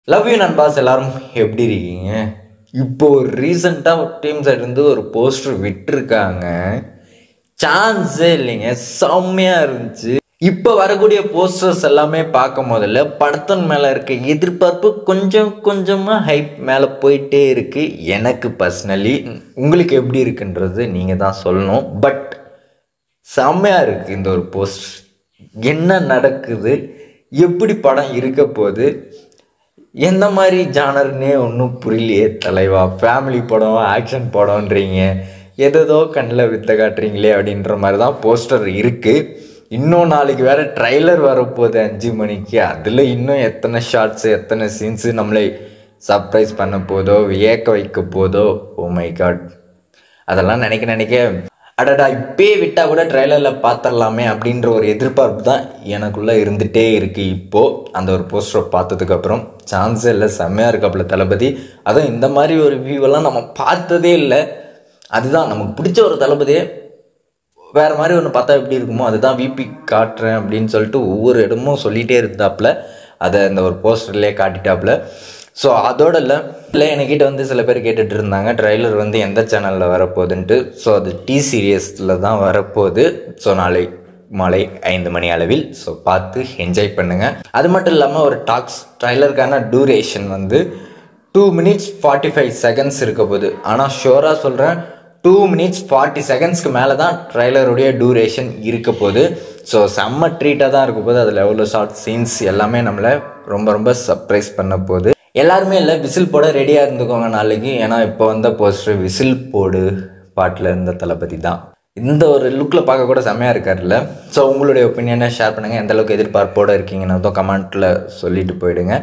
love you நண்பாஸ் எல்லாரும் எப்படி இருக்கீங்க இப்போ ஒரு ரீசெண்டாக டீம் சைடு இருந்து ஒரு போஸ்டர் விட்டுருக்காங்க சான்ஸே இல்லைங்க செம்மையாக இருந்துச்சு இப்போ வரக்கூடிய போஸ்டர்ஸ் எல்லாமே பார்க்கும் போதில் படத்தின் மேலே இருக்க எதிர்பார்ப்பு கொஞ்சம் கொஞ்சமாக ஹைப் மேலே போயிட்டே இருக்கு எனக்கு பர்சனலி உங்களுக்கு எப்படி இருக்குன்றது நீங்கள் தான் சொல்லணும் பட் செம்மையாக இருக்குது இந்த ஒரு போஸ்ட் என்ன நடக்குது எப்படி படம் இருக்க போகுது எந்த மாதிரி ஜானர்னே ஒன்றும் புரியலையே தலைவா ஃபேமிலி படம் ஆக்ஷன் படம்ன்றீங்க எதோ கண்ணில் வித்த காட்டுறீங்களே அப்படின்ற மாதிரி தான் போஸ்டர் இருக்குது இன்னும் நாளைக்கு வேறு ட்ரைலர் வரப்போகுது அஞ்சு மணிக்கு அதில் இன்னும் எத்தனை ஷார்ட்ஸு எத்தனை சீன்ஸு நம்மளை சர்ப்ரைஸ் பண்ண போதோ வியக்க வைக்க போதோ ஓ மை காட் அதெல்லாம் நினைக்க நினைக்க அடடா இப்பயே விட்டால் கூட ட்ரைலரில் பார்த்துடலாமே அப்படின்ற ஒரு எதிர்பார்ப்பு தான் எனக்குள்ளே இருந்துகிட்டே இருக்குது இப்போது அந்த ஒரு போஸ்டரை பார்த்ததுக்கப்புறம் சான்ஸே இல்லை செம்மையாக இருக்காப்புல தளபதி அதுவும் இந்த மாதிரி ஒரு வியூவெல்லாம் நம்ம பார்த்ததே இல்லை அதுதான் நமக்கு பிடிச்ச ஒரு தளபதியே வேறு மாதிரி ஒன்று பார்த்தா எப்படி இருக்குமோ அதுதான் விபி காட்டுறேன் அப்படின்னு சொல்லிட்டு ஒவ்வொரு இடமும் சொல்லிகிட்டே இருந்தாப்புல அதை இந்த ஒரு போஸ்டர்லேயே காட்டிட்டாப்புல ஸோ அதோட இல்லை இல்லை என்கிட்ட வந்து சில பேர் கேட்டுட்டு இருந்தாங்க ட்ரைலர் வந்து எந்த சேனலில் வரப்போகுதுன்ட்டு ஸோ அது டி சீரியஸில் தான் வரப்போகுது ஸோ நாளை மாலை ஐந்து மணி அளவில் ஸோ பார்த்து என்ஜாய் பண்ணுங்கள் அது மட்டும் இல்லாமல் ஒரு டாக்ஸ் ட்ரைலருக்கான டூரேஷன் வந்து two minutes forty five seconds இருக்க போகுது ஆனால் ஷோராக சொல்கிறேன் டூ மினிட்ஸ் ஃபார்ட்டி செகண்ட்ஸ்க்கு மேலே தான் ட்ரைலருடைய டூரேஷன் இருக்க போகுது ஸோ செம்ம ட்ரீட்டாக தான் இருக்க போகுது அதில் எவ்வளோ ஷார்ட் சீன்ஸ் எல்லாமே நம்மளை ரொம்ப ரொம்ப சர்ப்ரைஸ் பண்ண போகுது எல்லாருமே இல்லை விசில் போட ரெடியாக இருந்துக்கோங்க நாளைக்கு ஏன்னா இப்போ வந்த போஸ்டர் விசில் போடு பாட்டில் இருந்த தளபதி தான் இந்த ஒரு லுக்கில் பார்க்க கூட செம்மையாக இருக்கார்ல ஸோ உங்களுடைய ஒப்பீனியனை ஷேர் பண்ணுங்கள் எந்த அளவுக்கு எதிர்பார்ப்போடு இருக்கீங்கன்னு கமெண்ட்டில் சொல்லிட்டு போயிடுங்க